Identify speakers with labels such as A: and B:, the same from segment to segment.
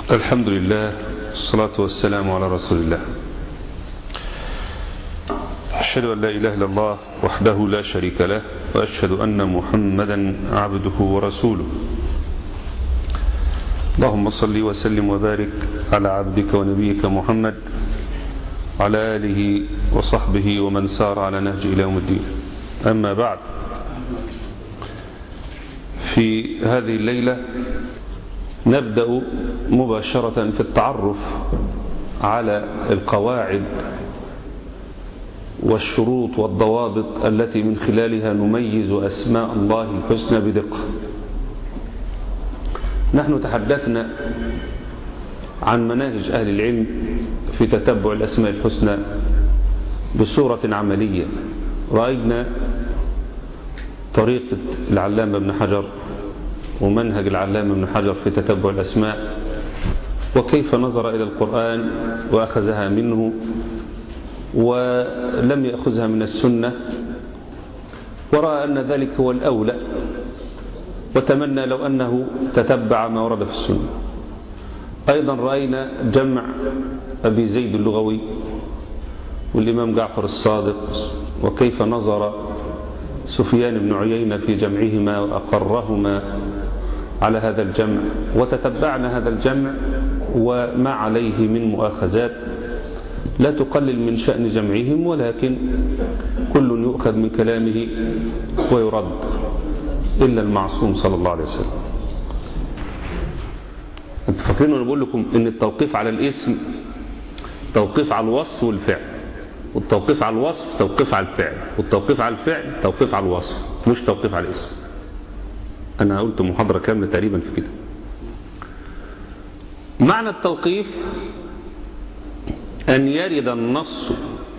A: الحمد لله والصلاة والسلام على رسول الله أشهد أن لا إله إلا الله وحده لا شريك له وأشهد أن محمدا عبده ورسوله اللهم صل وسلم وبارك على عبدك ونبيك محمد على آله وصحبه ومن سار على نهج إلى يوم الدين أما بعد في هذه الليلة نبدأ مباشرة في التعرف على القواعد والشروط والضوابط التي من خلالها نميز أسماء الله الحسنى بدقة نحن تحدثنا عن مناهج أهل العلم في تتبع الأسماء الحسنى بصورة عملية رأينا طريقة العلامة ابن حجر ومنهج العلامة ابن حجر في تتبع الأسماء وكيف نظر إلى القرآن وأخذها منه ولم يأخذها من السنة ورأى أن ذلك هو الأولى وتمنى لو أنه تتبع ما ورد في السنة أيضا رأينا جمع أبي زيد اللغوي والإمام جعفر الصادق وكيف نظر سفيان بن عيينة في جمعهما وأقرهما على هذا الجمع وتتبعنا هذا الجمع وما عليه من مؤاخذات لا تقلل من شأن جمعهم ولكن كل يؤخذ من كلامه ويرد إلا المعصوم صلى الله عليه وسلم انتوا فاكرين وانا بقول لكم ان التوقيف على الاسم توقيف على الوصف والفعل والتوقيف على الوصف توقيف على الفعل والتوقيف على الفعل توقيف على الوصف مش توقيف على الاسم انا قلت محاضرة كاملة تقريبا في كده معنى التوقيف أن يرد النص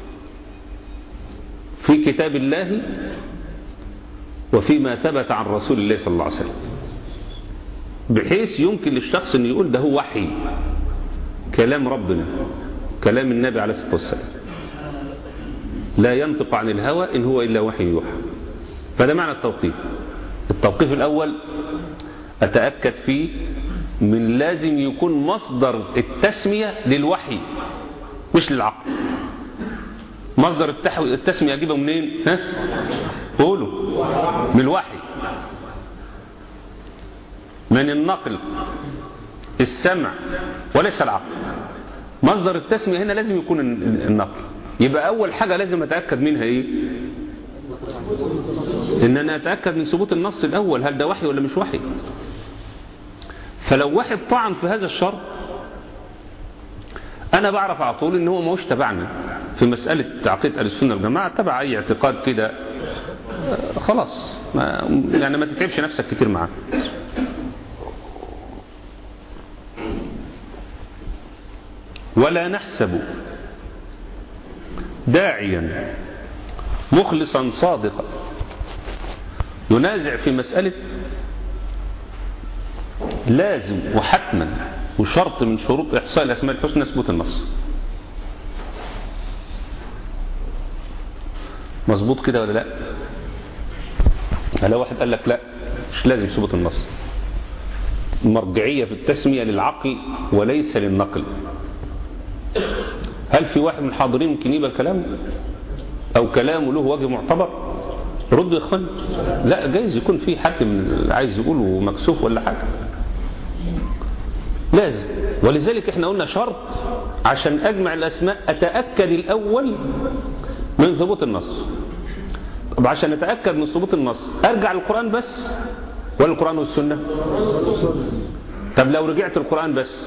A: في كتاب الله وفيما ثبت عن رسول الله صلى الله عليه وسلم بحيث يمكن للشخص أن يقول ده هو وحي كلام ربنا كلام النبي عليه الصلاة والسلام لا ينطق عن الهوى إن هو إلا وحي يوحى فده معنى التوقيف التوقيف الأول أتأكد فيه من لازم يكون مصدر التسمية للوحي مش للعقل مصدر التسمية أجيبه منين ها قولوا من الوحي من النقل السمع وليس العقل مصدر التسمية هنا لازم يكون النقل يبقى أول حاجة لازم أتأكد منها إيه إن أنا أتأكد من ثبوت النص الأول هل ده وحي ولا مش وحي فلو واحد طعن في هذا الشرط أنا بعرف على طول إن هو ما هوش تبعنا في مسألة عقيدة أهل السنة والجماعة تبع أي اعتقاد كده خلاص ما يعني ما تتعبش نفسك كتير معاه ولا نحسب داعيا مخلصا صادقا ينازع في مسألة لازم وحتما وشرط من شروط إحصاء الأسماء الحسنى ثبوت النص مظبوط كده ولا لا هلا واحد قال لك لا مش لازم ثبوت النص مرجعية في التسمية للعقل وليس للنقل هل في واحد من الحاضرين ممكن يبقى الكلام او كلامه له وجه معتبر رد يا اخوان لا جايز يكون في حد من عايز يقوله مكسوف ولا حاجه لازم ولذلك احنا قلنا شرط عشان اجمع الاسماء اتاكد الاول من ثبوت النص طب عشان اتاكد من ثبوت النص ارجع للقران بس ولا القران والسنه طب لو رجعت القران بس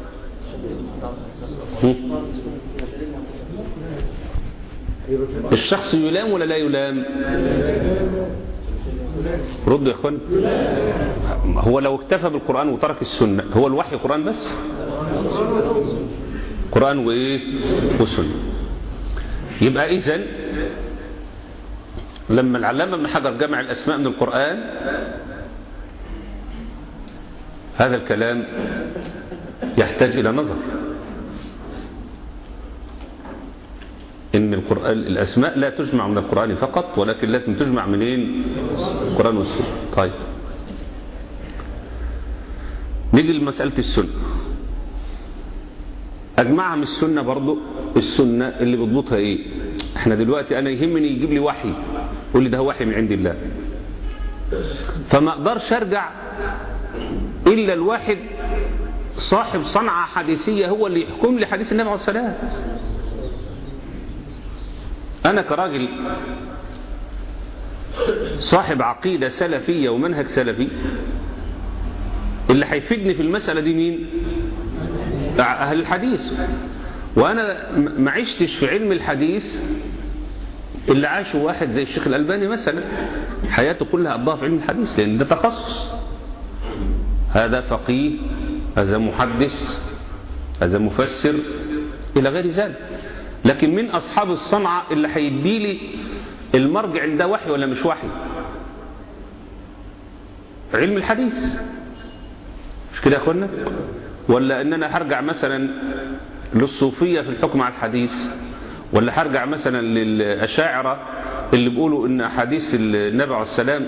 A: الشخص يلام ولا لا يلام رد يا اخوان هو لو اكتفى بالقرآن وترك السنة هو الوحي قرآن بس قرآن وايه وسنة يبقى اذا لما العلامة ابن حجر جمع الاسماء من القرآن هذا الكلام يحتاج الى نظر ان القرآن الاسماء لا تجمع من القرآن فقط ولكن لازم تجمع منين القرآن والسنة طيب نيجي لمسألة السنة أجمعها من السنة برضو السنة اللي بتضبطها إيه احنا دلوقتي أنا يهمني يجيب لي وحي يقول لي ده وحي من عند الله فما أقدرش أرجع إلا الواحد صاحب صنعة حديثية هو اللي يحكم لي حديث النبي عليه السلام أنا كراجل صاحب عقيدة سلفية ومنهج سلفي اللي هيفيدني في المسألة دي مين أهل الحديث وأنا ما عشتش في علم الحديث اللي عاشه واحد زي الشيخ الألباني مثلا حياته كلها قضاها في علم الحديث لأن ده تخصص هذا فقيه هذا محدث هذا مفسر إلى غير ذلك لكن من أصحاب الصنعة اللي هيدي لي المرجع ده وحي ولا مش وحي علم الحديث مش كده يا اخوانا ولا ان انا هرجع مثلا للصوفية في الحكم على الحديث ولا هرجع مثلا للأشاعرة اللي بيقولوا ان احاديث النبي عليه السلام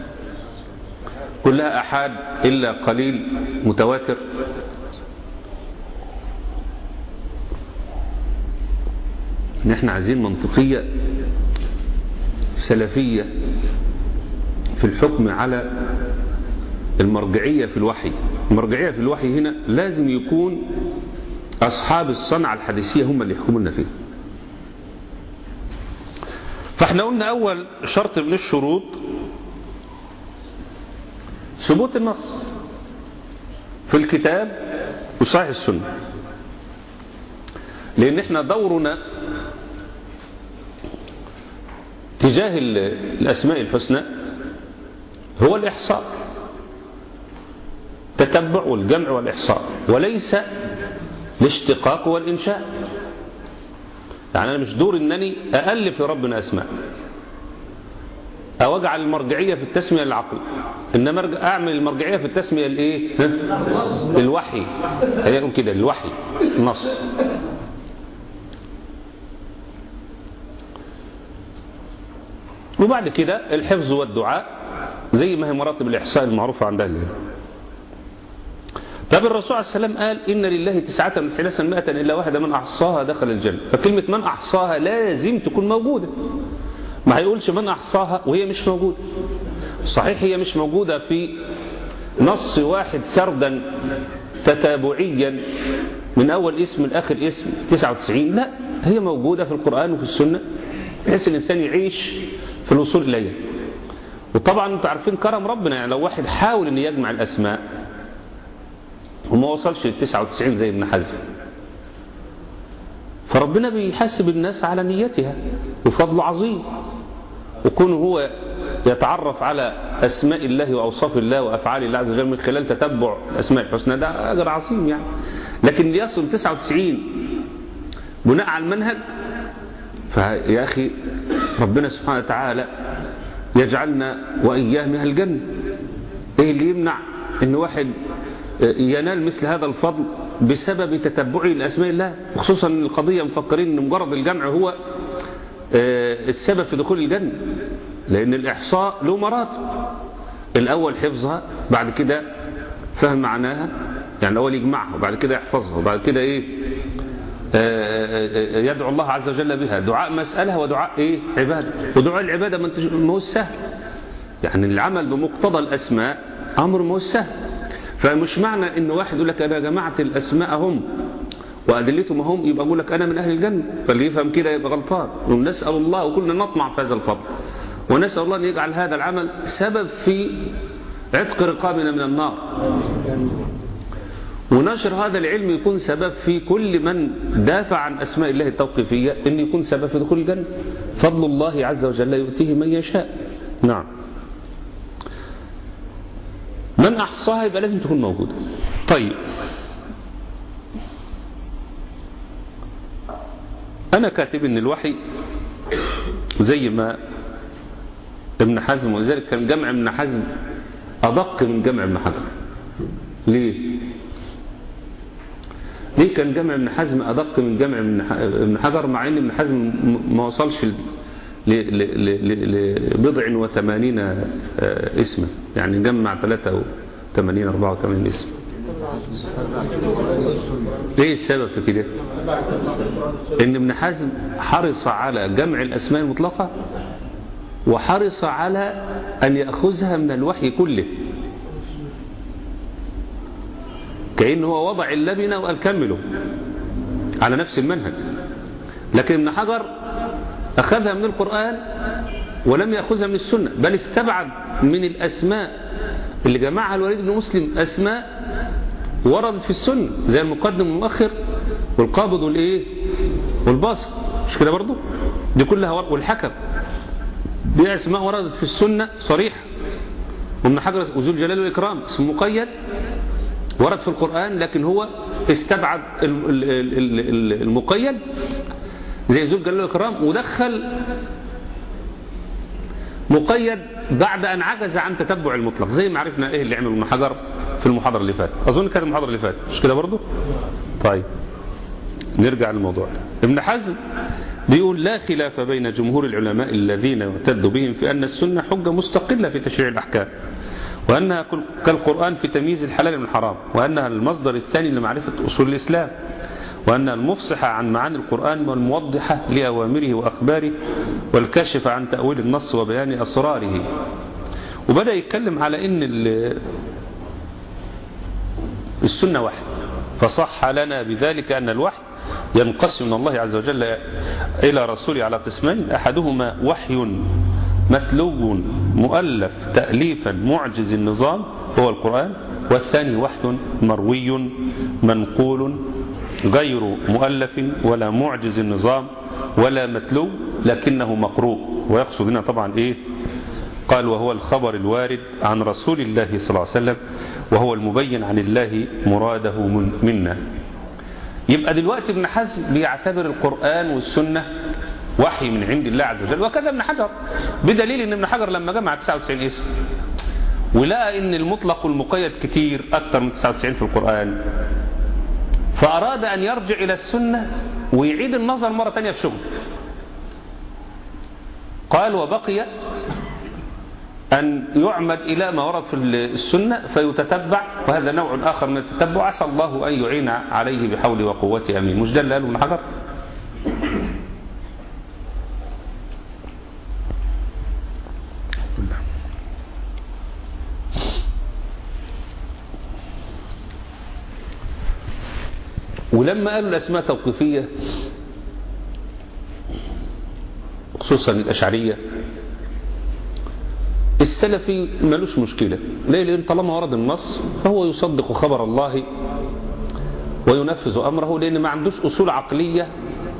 A: كلها احاد الا قليل متواتر ان احنا عايزين منطقية سلفية في الحكم على المرجعية في الوحي المرجعية في الوحي هنا لازم يكون أصحاب الصنعة الحديثية هم اللي يحكموا لنا فيه فاحنا قلنا أول شرط من الشروط ثبوت النص في الكتاب وصحيح السنة لأن احنا دورنا تجاه الأسماء الحسنى هو الإحصاء تتبع والجمع والإحصاء وليس الاشتقاق والإنشاء يعني أنا مش دور أنني أألف لربنا أسماء أو أجعل المرجعية في التسمية للعقل إنما أعمل المرجعية في التسمية الإيه؟ الوحي هيقول كده الوحي النص وبعد كده الحفظ والدعاء زي ما هي مراتب الإحصاء المعروفة عند أهل العلم طب الرسول عليه السلام قال إن لله تسعة وتسعين سنة إلا واحدة من أحصاها دخل الجنة فكلمة من أحصاها لازم تكون موجودة ما هيقولش من أحصاها وهي مش موجودة صحيح هي مش موجودة في نص واحد سردا تتابعيا من أول اسم لآخر اسم 99 لا هي موجودة في القرآن وفي السنة بحيث الإنسان يعيش في الوصول إليها وطبعا انتوا عارفين كرم ربنا يعني لو واحد حاول ان يجمع الأسماء وما وصلش لل 99 زي ابن حزم فربنا بيحاسب الناس على نيتها وفضل عظيم وكونه هو يتعرف على أسماء الله وأوصاف الله وأفعال الله عز وجل من خلال تتبع الأسماء الحسنى ده أجر عظيم يعني لكن ليصل 99 بناء على المنهج فيا أخي ربنا سبحانه وتعالى يجعلنا وإياه من الجنة إيه اللي يمنع إن واحد ينال مثل هذا الفضل بسبب تتبعه لأسماء الله وخصوصا القضية مفكرين أن مجرد الجمع هو السبب في دخول الجنة لأن الإحصاء له مراتب الأول حفظها بعد كده فهم معناها يعني الأول يجمعها وبعد كده يحفظها وبعد كده إيه يدعو الله عز وجل بها دعاء مسألة ودعاء إيه عبادة ودعاء العبادة ما هو سهل يعني العمل بمقتضى الأسماء أمر ما هو سهل فمش معنى ان واحد يقول لك انا جمعت الاسماء هم وادلتهم هم يبقى اقول لك انا من اهل الجنه فاللي يفهم كده يبقى غلطان ونسال الله وكلنا نطمع في هذا الفضل ونسال الله ان يجعل هذا العمل سبب في عتق رقابنا من النار ونشر هذا العلم يكون سبب في كل من دافع عن أسماء الله التوقيفية أن يكون سبب في دخول الجنة فضل الله عز وجل يؤتيه من يشاء نعم من أحصاها يبقى لازم تكون موجودة طيب أنا كاتب أن الوحي زي ما ابن حزم ولذلك كان جمع ابن حزم أدق من جمع ابن حجر ليه ليه كان جمع ابن حزم أدق من جمع ابن حجر مع أن ابن حزم ما وصلش لبضع وثمانين اسما يعني جمع 83 84 اسم ايه السبب في كده ان ابن حزم حرص على جمع الاسماء المطلقة وحرص على ان يأخذها من الوحي كله كأنه هو وضع اللبنة وقال كمله على نفس المنهج لكن ابن حجر أخذها من القرآن ولم يأخذها من السنة بل استبعد من الأسماء اللي جمعها الوليد بن مسلم أسماء وردت في السنة زي المقدم والمؤخر والقابض والإيه والباسط مش كده برضو دي كلها ورد والحكم دي أسماء وردت في السنة صريحة وابن حجر وذو الجلال والإكرام اسم مقيد ورد في القرآن لكن هو استبعد المقيد زي ذو الجلال والإكرام ودخل مقيد بعد أن عجز عن تتبع المطلق زي ما عرفنا إيه اللي عمله ابن حجر في المحاضرة اللي فاتت أظن كانت المحاضرة اللي فاتت مش كده برضه طيب نرجع للموضوع ابن حزم بيقول لا خلاف بين جمهور العلماء الذين يعتد بهم في أن السنة حجة مستقلة في تشريع الأحكام وأنها كالقرآن في تمييز الحلال من الحرام وأنها المصدر الثاني لمعرفة أصول الإسلام وأنها المفصحة عن معاني القرآن والموضحة لأوامره وأخباره والكاشفة عن تأويل النص وبيان أسراره وبدأ يتكلم على أن السنة وحي فصح لنا بذلك أن الوحي ينقسم من الله عز وجل إلى رسوله على قسمين أحدهما وحي متلو مؤلف تأليفا معجز النظام هو القرآن والثاني وحي مروي منقول غير مؤلف ولا معجز النظام ولا متلو لكنه مقروء ويقصد هنا طبعا ايه قال وهو الخبر الوارد عن رسول الله صلى الله عليه وسلم وهو المبين عن الله مراده منا يبقى دلوقتي ابن حزم بيعتبر القرآن والسنة وحي من عند الله عز وجل وكذا ابن حجر بدليل ان ابن حجر لما جمع 99 اسم ولقى ان المطلق والمقيد كتير اكتر من 99 في القرآن فأراد أن يرجع إلى السنة ويعيد النظر مرة تانية في شغل قال وبقي أن يعمد إلى ما ورد في السنة فيتتبع وهذا نوع آخر من التتبع عسى الله أن يعين عليه بحول وقوته أمين مش ده اللي قاله ابن حجر ولما قالوا الأسماء توقيفية خصوصا الأشعرية السلفي ملوش مشكلة ليه لأن طالما ورد النص فهو يصدق خبر الله وينفذ أمره لأن ما عندوش أصول عقلية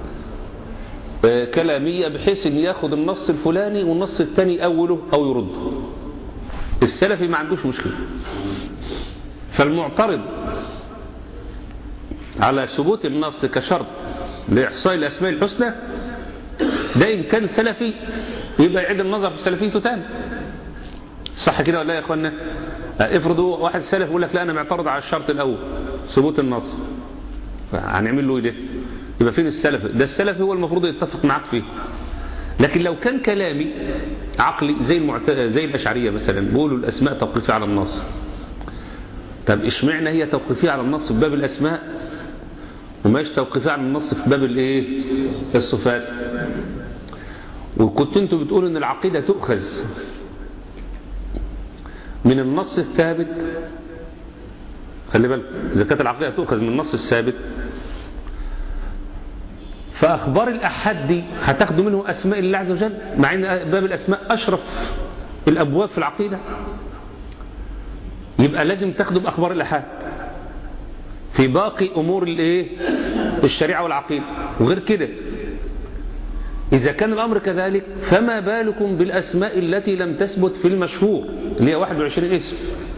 A: كلامية بحيث أن ياخد النص الفلاني والنص الثاني أوله أو يرده السلفي ما عندوش مشكلة فالمعترض على ثبوت النص كشرط لإحصاء الأسماء الحسنى ده إن كان سلفي يبقى يعيد النظر في سلفيته تاني صح كده ولا يا اخوانا افرضوا واحد سلف يقول لك لا انا معترض على الشرط الاول ثبوت النص هنعمل له ايه ده يبقى فين السلف ده السلف هو المفروض يتفق معاك فيه لكن لو كان كلامي عقلي زي المعت... زي الاشعريه مثلا بيقولوا الاسماء توقيفيه على النص طب اشمعنى هي توقيفيه على النص في باب الاسماء وماش توقيفيه على النص في باب الايه الصفات وكنت انتوا بتقولوا ان العقيده تؤخذ من النص الثابت خلي بالك إذا كانت العقيدة تؤخذ من النص الثابت فأخبار الأحد دي هتاخدوا منه أسماء الله عز وجل مع أن باب الأسماء أشرف الأبواب في العقيدة يبقى لازم تاخدوا بأخبار الأحد في باقي أمور الايه الشريعة والعقيدة وغير كده إذا كان الأمر كذلك فما بالكم بالأسماء التي لم تثبت في المشهور اللي هي 21 اسم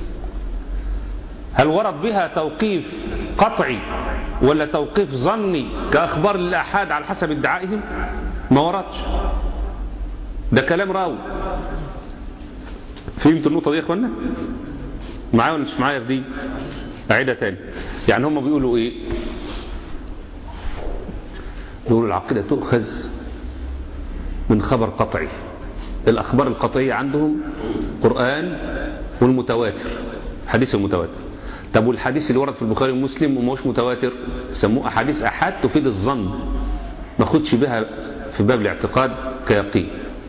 A: هل ورد بها توقيف قطعي ولا توقيف ظني كأخبار الأحاد على حسب ادعائهم ما وردش ده كلام راوي فهمت النقطة دي يا اخوانا معايا ولا مش معايا في دي أعيدها تاني يعني هم بيقولوا ايه بيقولوا العقيدة تؤخذ من خبر قطعي الأخبار القطعية عندهم قرآن والمتواتر حديث المتواتر طب والحديث اللي ورد في البخاري ومسلم وما هوش متواتر سموه أحاديث أحاد تفيد الظن ما خدش بها في باب الاعتقاد كيقين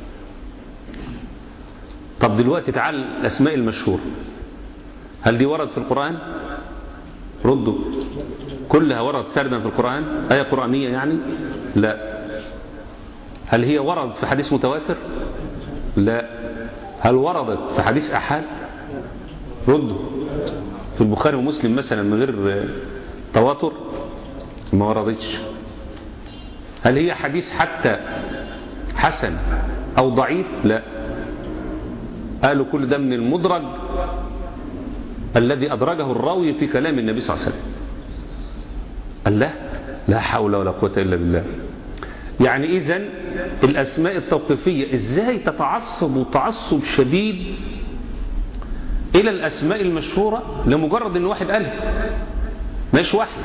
A: طب دلوقتي تعال الأسماء المشهورة هل دي ورد في القرآن ردوا كلها ورد سردا في القرآن آية قرآنية يعني لا هل هي ورد في حديث متواتر لا هل وردت في حديث أحد ردوا في البخاري ومسلم مثلا من غير تواتر ما وردتش هل هي حديث حتى حسن أو ضعيف لا قالوا كل ده من المدرج الذي أدرجه الراوي في كلام النبي صلى الله عليه وسلم قال لا لا حول ولا قوة إلا بالله يعني إذن الأسماء التوقيفية إزاي تتعصب تعصب شديد إلى الأسماء المشهورة لمجرد أن واحد قالها مش وحي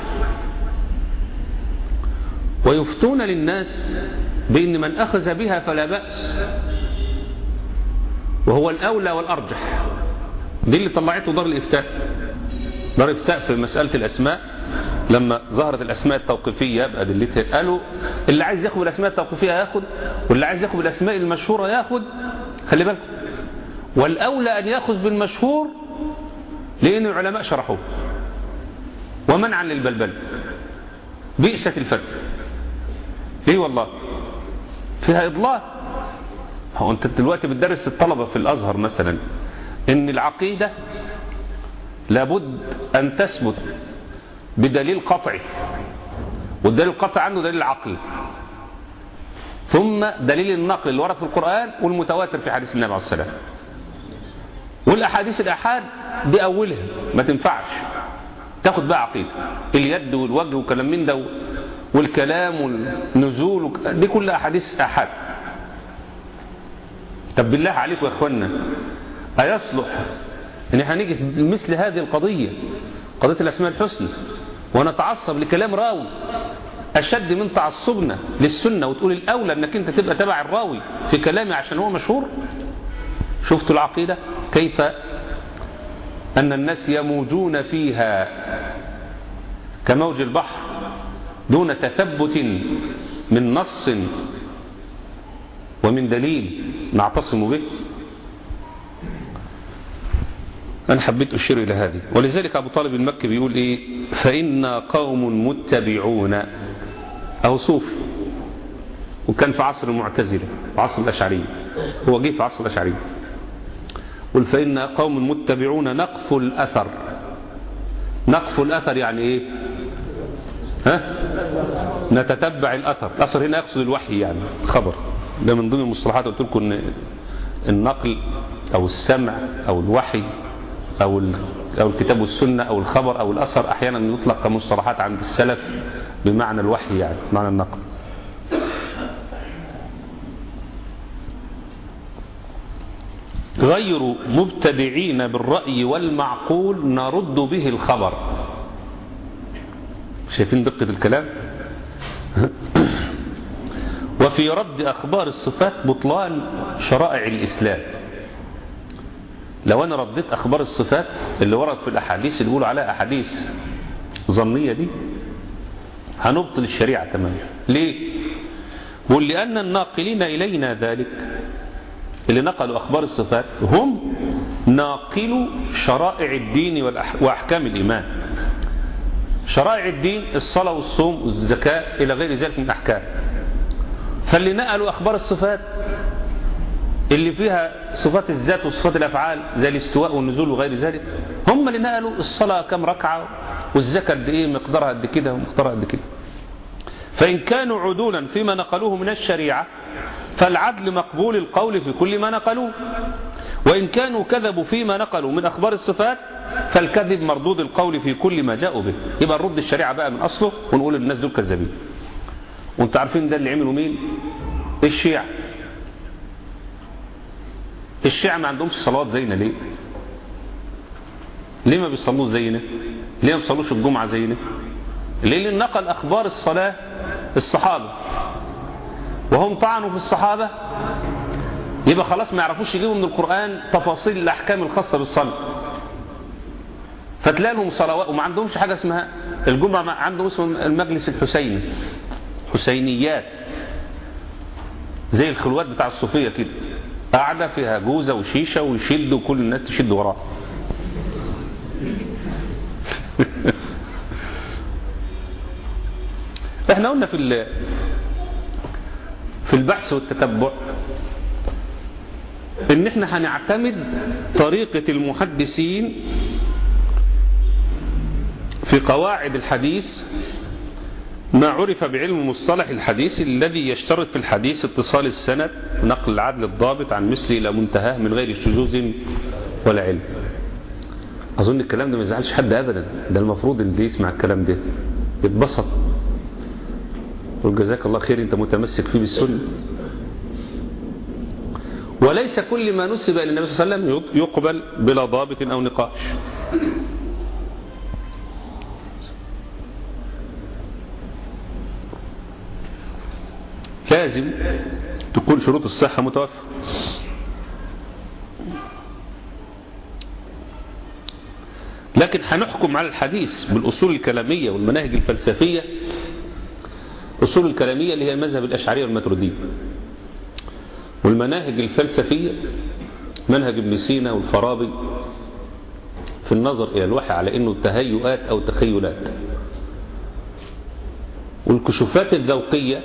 A: ويفتون للناس بأن من أخذ بها فلا بأس وهو الأولى والأرجح دي اللي طلعته دار الإفتاء دار الإفتاء في مسألة الأسماء لما ظهرت الأسماء التوقيفية بأدلتها قالوا اللي عايز ياخد بالأسماء التوقيفية ياخد واللي عايز ياخد بالأسماء المشهورة ياخد خلي بالكم والأولى أن ياخذ بالمشهور لأن العلماء شرحوه ومنعا للبلبل بئست الفتوى ليه والله فيها إضلال هو أنت دلوقتي بتدرس الطلبة في الأزهر مثلا إن العقيدة لابد أن تثبت بدليل قطعي والدليل القطعي عنه دليل عقلي ثم دليل النقل اللي ورد في القرآن والمتواتر في حديث النبي عليه الصلاة والسلام والأحاديث الأحاد دي أولها ما تنفعش تاخد بقى عقيدة اليد والوجه وكلام من ده والكلام والنزول وك... دي كلها أحاديث أحاد طب بالله عليكم يا اخوانا أيصلح ان احنا نيجي مثل هذه القضية قضية الأسماء الحسنى ونتعصب لكلام راوي أشد من تعصبنا للسنة وتقول الأولى أنك أنت تبقى تبع الراوي في كلامي عشان هو مشهور شفتوا العقيدة كيف أن الناس يموجون فيها كموج البحر دون تثبت من نص ومن دليل نعتصم به أنا حبيت أشير إلى هذه ولذلك أبو طالب المكي بيقول إيه فإنا قوم متبعون أو صوف وكان في عصر المعتزلة وعصر الأشعرية هو جه في عصر الأشعرية قل فإنا قوم متبعون نقف الأثر نقف الأثر يعني إيه ها نتتبع الأثر الأثر هنا يقصد الوحي يعني خبر ده من ضمن المصطلحات قلت لكم ان النقل او السمع او الوحي او او الكتاب والسنه او الخبر او الاثر احيانا يطلق كمصطلحات عند السلف بمعنى الوحي يعني معنى النقل غير مبتدعين بالرأي والمعقول نرد به الخبر شايفين دقة الكلام وفي رد أخبار الصفات بطلان شرائع الإسلام لو أنا رديت أخبار الصفات اللي ورد في الأحاديث اللي بيقولوا عليها أحاديث ظنية دي هنبطل الشريعة تماما ليه؟ بقول لأن الناقلين إلينا ذلك اللي نقلوا أخبار الصفات هم ناقلوا شرائع الدين وأحكام الإيمان شرائع الدين الصلاة والصوم والزكاة إلى غير ذلك من الأحكام فاللي نقلوا أخبار الصفات اللي فيها صفات الذات وصفات الأفعال زي الاستواء والنزول وغير ذلك هم اللي نقلوا الصلاة كم ركعة والزكاة قد إيه مقدارها قد كده ومقدارها قد كده فإن كانوا عدولا فيما نقلوه من الشريعة فالعدل مقبول القول في كل ما نقلوه وإن كانوا كذبوا فيما نقلوا من أخبار الصفات فالكذب مردود القول في كل ما جاءوا به يبقى نرد الشريعة بقى من أصله ونقول الناس دول كذابين وانتوا عارفين ده اللي عملوا مين الشيعة الشيعة ما عندهمش صلوات زينا ليه ليه ما بيصلوش زينا ليه ما بيصلوش الجمعة زينا ليه اللي نقل أخبار الصلاة الصحابة وهم طعنوا في الصحابة يبقى خلاص ما يعرفوش يجيبوا من القرآن تفاصيل الأحكام الخاصة بالصلاة فتلاقي لهم صلوات وما عندهمش حاجة اسمها الجمعة عندهم اسمه المجلس الحسيني حسينيات زي الخلوات بتاع الصوفية كده قاعدة فيها جوزة وشيشة ويشد وكل الناس تشد وراه احنا قلنا في في البحث والتتبع ان احنا هنعتمد طريقة المحدثين في قواعد الحديث ما عرف بعلم مصطلح الحديث الذي يشترط في الحديث اتصال السند نقل العدل الضابط عن مثله إلى منتهاه من غير شذوذ ولا علم أظن الكلام ده ما يزعلش حد أبدا ده المفروض اللي يسمع الكلام ده يتبسط وجزاك الله خير انت متمسك فيه بالسنة وليس كل ما نسب إلى النبي صلى الله عليه وسلم يقبل بلا ضابط أو نقاش لازم تكون شروط الصحة متوفرة لكن هنحكم على الحديث بالأصول الكلامية والمناهج الفلسفية أصول الكلامية اللي هي المذهب الأشعرية والماتريدية والمناهج الفلسفية منهج ابن سينا والفارابي في النظر إلى الوحي على أنه تهيؤات أو تخيلات والكشوفات الذوقية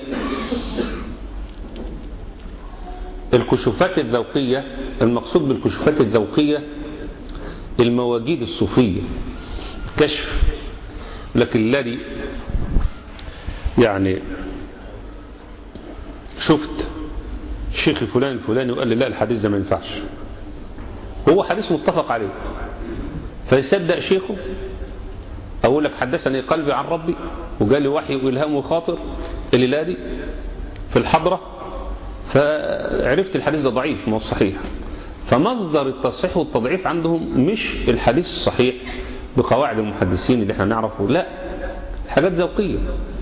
A: الكشوفات الذوقية المقصود بالكشوفات الذوقية المواجيد الصوفية كشف لكن الذي يعني شفت شيخ فلان الفلاني وقال لي لا الحديث ده ما ينفعش هو حديث متفق عليه فيصدق شيخه أقول لك حدثني قلبي عن ربي وقال لي وحي وإلهام وخاطر الليلة دي في الحضرة فعرفت الحديث ده ضعيف ما هو صحيح فمصدر التصحيح والتضعيف عندهم مش الحديث الصحيح بقواعد المحدثين اللي احنا نعرفه لا حاجات ذوقية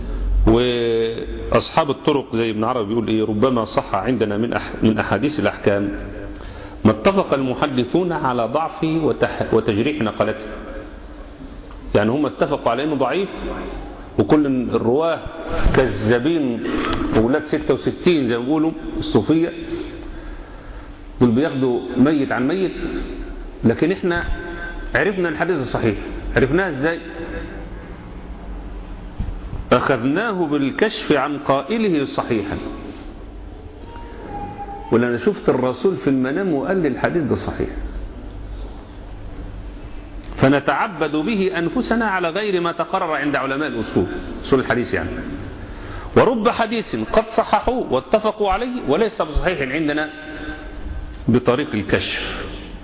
A: وأصحاب الطرق زي ابن عربي بيقول إيه ربما صح عندنا من أح من أحاديث الأحكام ما اتفق المحدثون على ضعفه وتح وتجريح نقلته يعني هم اتفقوا على انه ضعيف وكل الرواه كذابين اولاد 66 زي ما بيقولوا الصوفيه دول بياخدوا ميت عن ميت لكن احنا عرفنا الحديث الصحيح عرفناه ازاي اخذناه بالكشف عن قائله صحيحا ولا انا شفت الرسول في المنام وقال لي الحديث ده صحيح فنتعبد به أنفسنا على غير ما تقرر عند علماء الأصول أصول الحديث يعني ورب حديث قد صححوه واتفقوا عليه وليس بصحيح عندنا بطريق الكشف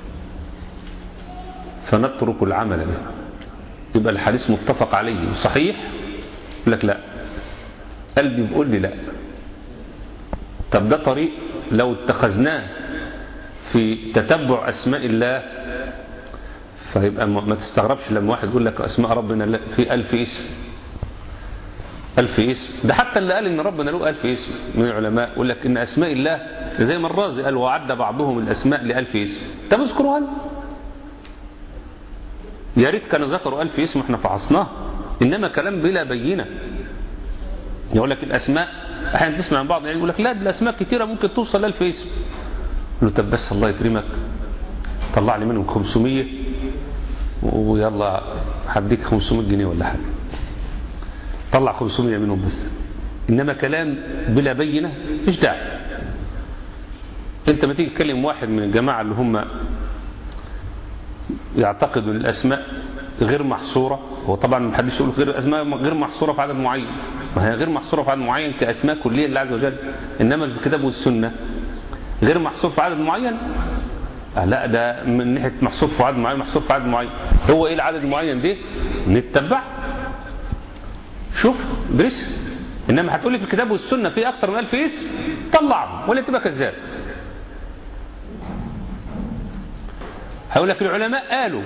A: فنترك العمل به يبقى الحديث متفق عليه صحيح لك لا قلبي بيقول لي لا طب ده طريق لو اتخذناه في تتبع أسماء الله فيبقى ما تستغربش لما واحد يقول لك أسماء ربنا في ألف اسم ألف اسم ده حتى اللي قال إن ربنا له ألف اسم من العلماء يقول لك إن أسماء الله زي ما الرازي قال وعد بعضهم الأسماء لألف اسم طب اذكروها يا ريت كانوا ذكروا ألف اسم احنا فحصناه إنما كلام بلا بينة يقول لك الأسماء أحيانا تسمع من بعض يعني يقول لك لا الأسماء كتيرة ممكن توصل لألف اسم له طب بس الله يكرمك طلع لي منهم 500 ويلا هديك 500 جنيه ولا حاجة طلع 500 منهم بس إنما كلام بلا بينة مش داعي انت ما تيجي تكلم واحد من الجماعة اللي هم يعتقدوا الأسماء غير محصورة هو طبعا ما حدش يقول غير الأسماء غير محصورة في عدد معين ما هي غير محصورة في عدد معين كأسماء كلية لله عز وجل إنما في الكتاب والسنة غير محصور في عدد معين لا ده من ناحية محصور في عدد معين محصور في عدد معين هو ايه العدد المعين ده نتبع شوف درس انما هتقولي في الكتاب والسنة في اكتر من الف اسم طلعهم ولا تبقى كذاب هقول لك العلماء قالوا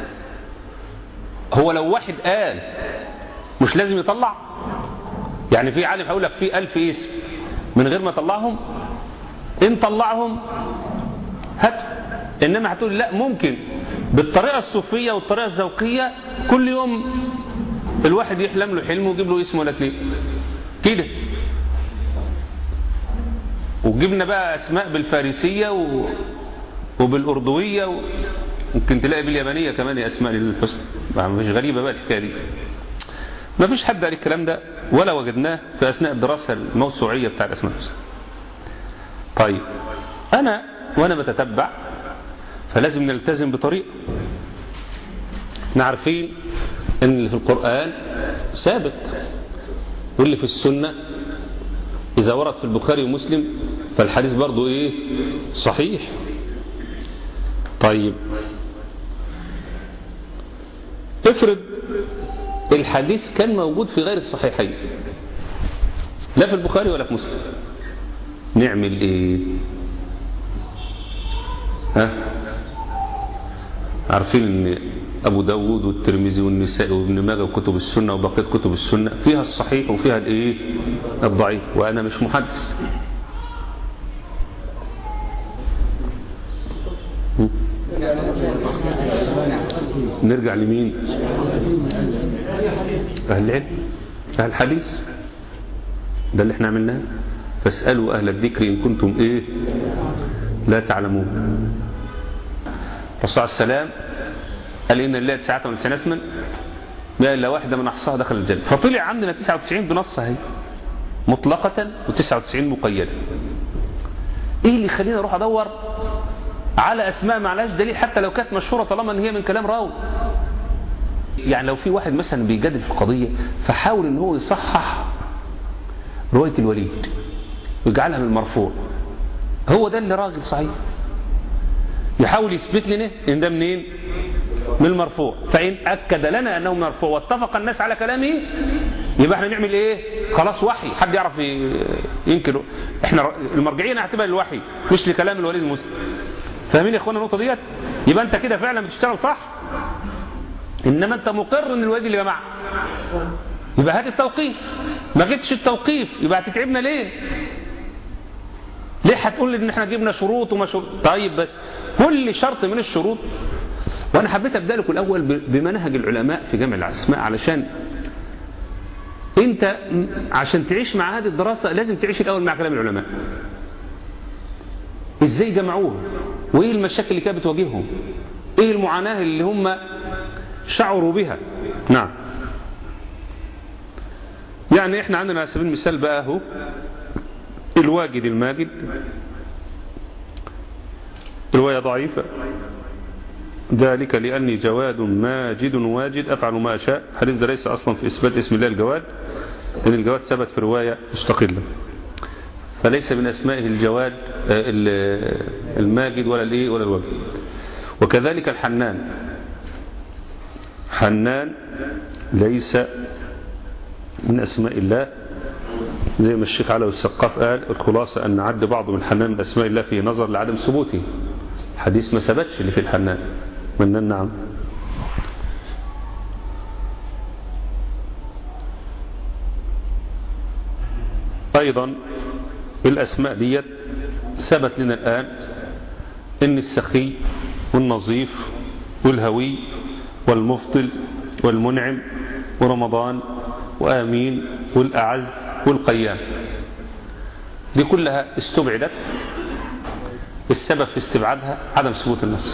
A: هو لو واحد قال مش لازم يطلع يعني في عالم هقول لك في ألف اسم من غير ما طلعهم إن طلعهم هات إنما هتقول لا ممكن بالطريقة الصوفية والطريقة الذوقية كل يوم الواحد يحلم له حلم ويجيب له اسم ولا اتنين كده وجبنا بقى اسماء بالفارسية و... وبالأردوية و... ممكن تلاقي باليابانية كمان يا اسماء للحسن مش غريبة بقى الحكاية دي ما فيش حد قال الكلام ده ولا وجدناه في أثناء الدراسة الموسوعية بتاع الأسماء الحسنى طيب أنا وأنا بتتبع فلازم نلتزم بطريقة احنا عارفين ان اللي في القرآن ثابت واللي في السنة إذا ورد في البخاري ومسلم فالحديث برضو إيه صحيح طيب افرض الحديث كان موجود في غير الصحيحين لا في البخاري ولا في مسلم نعمل ايه ها عارفين ان ابو داود والترمذي والنسائي وابن ماجه وكتب السنه وبقيه كتب السنه فيها الصحيح وفيها الايه الضعيف وانا مش محدث نرجع لمين اهل العلم اهل الحديث ده اللي احنا عملناه فاسالوا اهل الذكر ان كنتم ايه لا تعلمون الرسول عليه السلام قال إن الله 99 اسما لا إلا واحدة من أحصاها دخل الجنة فطلع عندنا 99 بنصها هي مطلقة و99 مقيدة إيه اللي يخليني أروح أدور على أسماء معلاش دليل حتى لو كانت مشهورة طالما إن هي من كلام راوي يعني لو في واحد مثلا بيجادل في القضية فحاول إن هو يصحح رواية الوليد ويجعلها من المرفوع هو ده اللي راجل صحيح يحاول يثبت لنا ان ده منين من المرفوع فإن أكد لنا أنه مرفوع واتفق الناس على كلامه يبقى احنا نعمل ايه خلاص وحي حد يعرف ينكر احنا المرجعيه نعتبر الوحي مش لكلام الوليد المسلم فاهمين يا اخوانا النقطه ديت يبقى انت كده فعلا بتشتغل صح انما انت مقر ان الوليد اللي جماعه يبقى هات التوقيف ما جبتش التوقيف يبقى هتتعبنا ليه ليه هتقول ان احنا جبنا شروط وما شروط طيب بس كل شرط من الشروط وانا حبيت ابدا لكم الاول بمنهج العلماء في جمع الاسماء علشان انت عشان تعيش مع هذه الدراسه لازم تعيش الاول مع كلام العلماء ازاي جمعوها وايه المشاكل اللي كانت بتواجههم ايه المعاناه اللي هم شعروا بها نعم يعني احنا عندنا على سبيل المثال بقى اهو الواجد الماجد رواية ضعيفة ذلك لأني جواد ماجد واجد أفعل ما أشاء حديث ده ليس أصلا في إثبات اسم الله الجواد لأن الجواد ثبت في رواية مستقلة فليس من أسمائه الجواد الماجد ولا الإيه ولا الواجد وكذلك الحنان حنان ليس من أسماء الله زي ما الشيخ علي السقاف قال الخلاصة أن عد بعض من حنان من أسماء الله فيه نظر لعدم ثبوته حديث ما ثبتش اللي في الحنان من نعم أيضا الأسماء ديت ثبت لنا الآن إن السخي والنظيف والهوي والمفضل والمنعم ورمضان وآمين والأعز والقيام دي كلها استبعدت السبب في استبعادها عدم ثبوت النص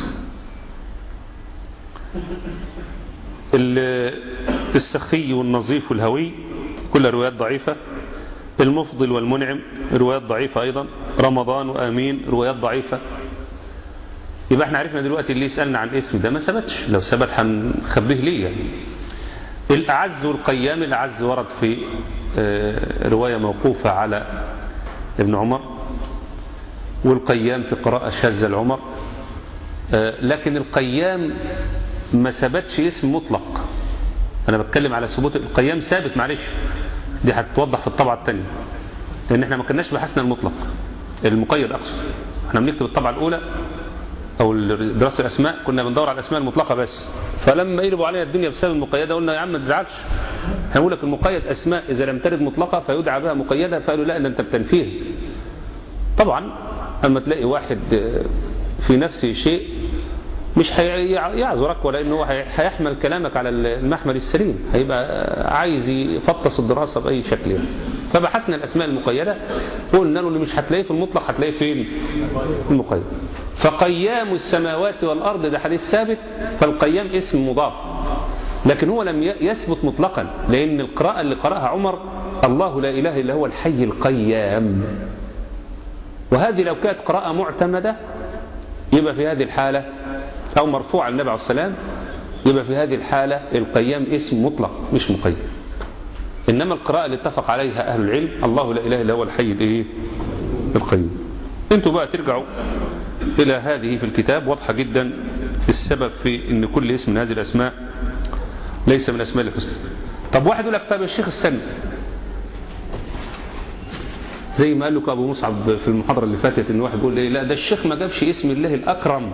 A: السخي والنظيف والهوي كلها روايات ضعيفة المفضل والمنعم روايات ضعيفة أيضا رمضان وآمين روايات ضعيفة يبقى احنا عرفنا دلوقتي اللي يسألنا عن الاسم ده ما ثبتش لو ثبت هنخبيه ليه يعني الأعز والقيام الأعز ورد في رواية موقوفة على ابن عمر والقيام في قراءة شاذة العمر لكن القيام ما ثبتش اسم مطلق أنا بتكلم على ثبوت القيام ثابت معلش دي هتوضح في الطبعة الثانية لأن احنا ما كناش بحثنا المطلق المقيد أقصد احنا بنكتب الطبعة الأولى أو دراسة الأسماء كنا بندور على الأسماء المطلقة بس فلما يقلبوا علينا الدنيا بسبب المقيدة قلنا يا عم ما تزعلش هنقول لك المقيد أسماء إذا لم ترد مطلقة فيدعى بها مقيدة فقالوا لا أنت بتنفيه طبعا أما تلاقي واحد في نفسه شيء مش هيعذرك ولا انه هيحمل كلامك على المحمل السليم هيبقى عايز يفطس الدراسة بأي شكل يعني. فبحثنا الأسماء المقيدة وقلنا له اللي مش هتلاقيه في المطلق هتلاقيه فين المقيد فقيام السماوات والأرض ده حديث ثابت فالقيام اسم مضاف لكن هو لم يثبت مطلقا لأن القراءة اللي قرأها عمر الله لا إله إلا هو الحي القيام وهذه لو كانت قراءة معتمدة يبقى في هذه الحالة أو مرفوع النبي عليه السلام يبقى في هذه الحالة القيام اسم مطلق مش مقيد إنما القراءة اللي اتفق عليها أهل العلم الله لا إله إلا هو الحي الإيه القيوم انتوا بقى ترجعوا إلى هذه في الكتاب واضحة جدا السبب في أن كل اسم من هذه الأسماء ليس من أسماء الحسنى طب واحد يقول لك طب الشيخ السن زي ما قال لك أبو مصعب في المحاضرة اللي فاتت إن واحد يقول إيه لا ده الشيخ ما جابش اسم الله الأكرم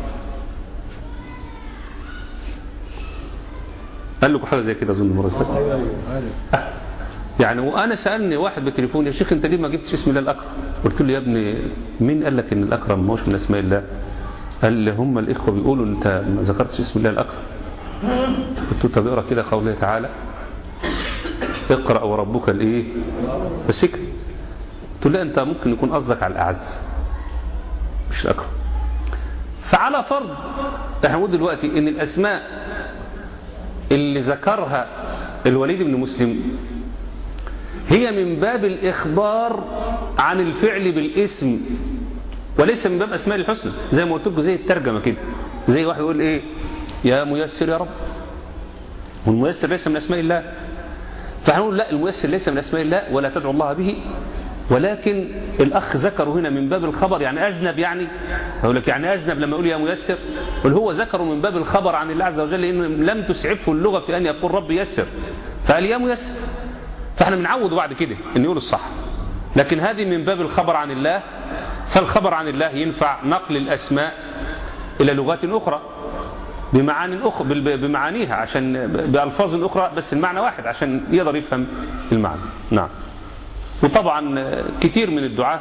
A: قال لكم حاجة زي كده أظن المرة اللي فاتت يعني وأنا سألني واحد بالتليفون يا شيخ أنت ليه ما جبتش اسم الله الأكرم قلت له يا ابني مين قال لك إن الأكرم ما هوش من أسماء الله قال لي هم الإخوة بيقولوا أنت ما ذكرتش اسم الله الأكرم قلت له طب اقرا كده قوله تعالى اقرأ وربك الإيه فسكت قلت له لا أنت ممكن يكون قصدك على الأعز مش الأكرم فعلى فرض احنا نقول دلوقتي ان الأسماء اللي ذكرها الوليد بن مسلم هي من باب الإخبار عن الفعل بالاسم وليس من باب أسماء الحسنى زي ما قلت لكم زي الترجمة كده زي واحد يقول إيه يا ميسر يا رب والميسر ليس من أسماء الله فهنقول لا الميسر ليس من أسماء الله ولا تدعو الله به ولكن الأخ ذكره هنا من باب الخبر يعني أجنب يعني أقول لك يعني أجنب لما يقول يا ميسر بل هو ذكره من باب الخبر عن الله عز وجل لأنه لم تسعفه اللغة في أن يقول رب يسر فقال يا ميسر فاحنا بنعود بعد كده أن يقول الصح لكن هذه من باب الخبر عن الله فالخبر عن الله ينفع نقل الأسماء إلى لغات أخرى بمعاني أخرى بمعانيها عشان بألفاظ أخرى بس المعنى واحد عشان يقدر يفهم المعنى نعم وطبعا كثير من الدعاة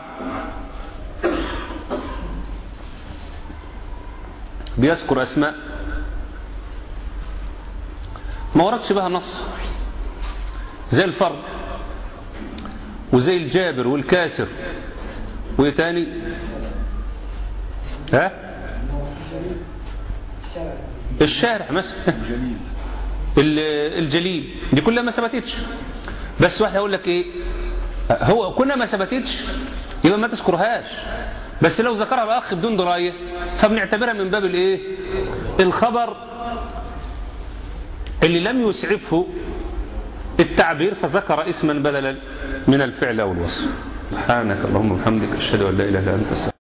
A: بيذكر أسماء ما وردش بها نص زي الفرد وزي الجابر والكاسر وايه تاني ها الشارع مثلا الجليل دي كلها ما ثبتتش بس واحد هيقول لك ايه هو كنا ما ثبتتش يبقى ما تذكرهاش بس لو ذكرها الاخ بدون درايه فبنعتبرها من باب الايه الخبر اللي لم يسعفه التعبير فذكر اسما بدلا من الفعل او الوصف سبحانك اللهم وبحمدك اشهد ان لا اله الا انت